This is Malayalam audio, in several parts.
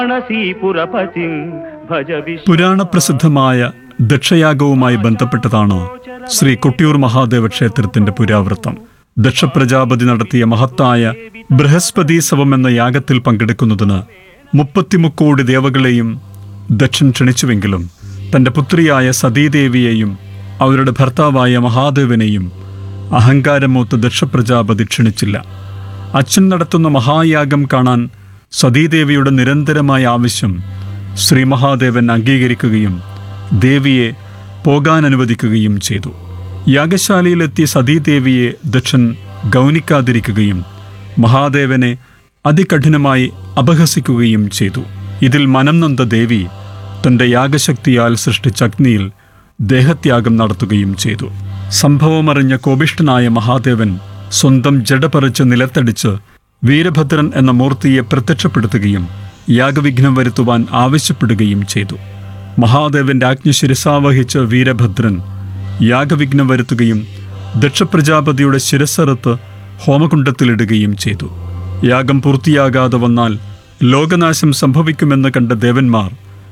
മാനസീപുരപതിം ഭജ വിശ്വ പുരാണപ്രസിദ്ധമായ ദക്ഷയാഗവുമായി ബന്ധപ്പെട്ടതാണ് ശ്രീ കൊട്ടിയൂർ മഹാദേവ ക്ഷേത്രത്തിന്റെ പുരാവൃത്തം ദക്ഷപ്രജാപതി നടത്തിയ മഹത്തായ ബൃഹസ്പതീസവം എന്ന യാഗത്തിൽ പങ്കെടുക്കുന്നതിന് മുപ്പത്തിമുക്കോടി ദേവകളെയും ദക്ഷൻ ക്ഷണിച്ചുവെങ്കിലും തന്റെ പുത്രിയായ സതീദേവിയെയും അവരുടെ ഭർത്താവായ മഹാദേവനെയും അഹങ്കാരമൂത്ത് ദക്ഷപ്രജാപതി ക്ഷണിച്ചില്ല അച്ഛൻ നടത്തുന്ന മഹായാഗം കാണാൻ സതീദേവിയുടെ നിരന്തരമായ ആവശ്യം ശ്രീ മഹാദേവൻ അംഗീകരിക്കുകയും ദേവിയെ പോകാൻ അനുവദിക്കുകയും ചെയ്തു യാഗശാലയിലെത്തിയ സതീദേവിയെ ദക്ഷൻ ഗൗനിക്കാതിരിക്കുകയും മഹാദേവനെ അതികഠിനമായി അപഹസിക്കുകയും ചെയ്തു ഇതിൽ മനം നൊന്ത ദേവി തന്റെ യാഗശക്തിയാൽ സൃഷ്ടിച്ച അഗ്നിയിൽ ദേഹത്യാഗം നടത്തുകയും ചെയ്തു സംഭവമറിഞ്ഞ കോപിഷ്ഠനായ മഹാദേവൻ സ്വന്തം ജഡപറിച്ച് നിലത്തടിച്ച് വീരഭദ്രൻ എന്ന മൂർത്തിയെ പ്രത്യക്ഷപ്പെടുത്തുകയും യാഗവിഘ്നം വരുത്തുവാൻ ആവശ്യപ്പെടുകയും ചെയ്തു മഹാദേവന്റെ ആജ്ഞ ശിരസാവഹിച്ച വീരഭദ്രൻ യാഗവിഘ്നം വരുത്തുകയും ദക്ഷപ്രജാപതിയുടെ ശിരസ്സറുത്ത് ഹോമകുണ്ടത്തിലിടുകയും ചെയ്തു യാഗം പൂർത്തിയാകാതെ വന്നാൽ ലോകനാശം സംഭവിക്കുമെന്ന് കണ്ട ദേവന്മാർ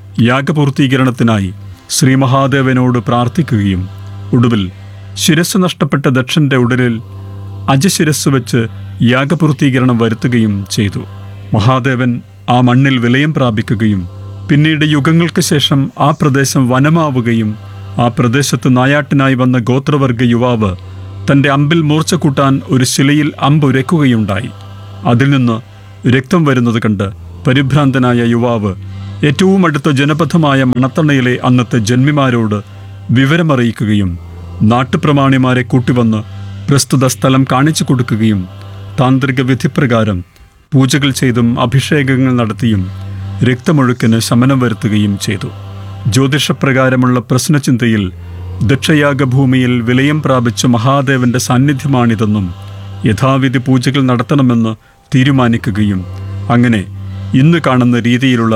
യാഗപൂർത്തീകരണത്തിനായി ശ്രീ മഹാദേവനോട് പ്രാർത്ഥിക്കുകയും ഒടുവിൽ ശിരസ് നഷ്ടപ്പെട്ട ദക്ഷന്റെ ഉടലിൽ അജശിരസ് വെച്ച് യാഗപൂർത്തീകരണം വരുത്തുകയും ചെയ്തു മഹാദേവൻ ആ മണ്ണിൽ വിലയം പ്രാപിക്കുകയും പിന്നീട് യുഗങ്ങൾക്ക് ശേഷം ആ പ്രദേശം വനമാവുകയും ആ പ്രദേശത്ത് നായാട്ടിനായി വന്ന ഗോത്രവർഗ യുവാവ് തന്റെ അമ്പിൽ മൂർച്ച കൂട്ടാൻ ഒരു ശിലയിൽ അമ്പുരയ്ക്കുകയുണ്ടായി അതിൽ നിന്ന് രക്തം വരുന്നത് കണ്ട് പരിഭ്രാന്തനായ യുവാവ് ഏറ്റവും അടുത്ത ജനപഥമായ മണത്തണയിലെ അന്നത്തെ ജന്മിമാരോട് വിവരമറിയിക്കുകയും നാട്ടുപ്രമാണിമാരെ കൂട്ടിവന്ന് പ്രസ്തുത സ്ഥലം കാണിച്ചു കൊടുക്കുകയും താന്ത്രിക വിധിപ്രകാരം പൂജകൾ ചെയ്തും അഭിഷേകങ്ങൾ നടത്തിയും രക്തമൊഴുക്കിന് ശമനം വരുത്തുകയും ചെയ്തു ജ്യോതിഷപ്രകാരമുള്ള പ്രശ്നചിന്തയിൽ ദക്ഷയാഗഭൂമിയിൽ വിലയം പ്രാപിച്ച മഹാദേവന്റെ സാന്നിധ്യമാണിതെന്നും യഥാവിധി പൂജകൾ നടത്തണമെന്ന് തീരുമാനിക്കുകയും അങ്ങനെ ഇന്ന് കാണുന്ന രീതിയിലുള്ള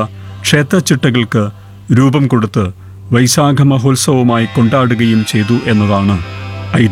ക്ഷേത്രച്ചിട്ടകൾക്ക് രൂപം കൊടുത്ത് വൈശാഖ മഹോത്സവമായി കൊണ്ടാടുകയും ചെയ്തു എന്നതാണ്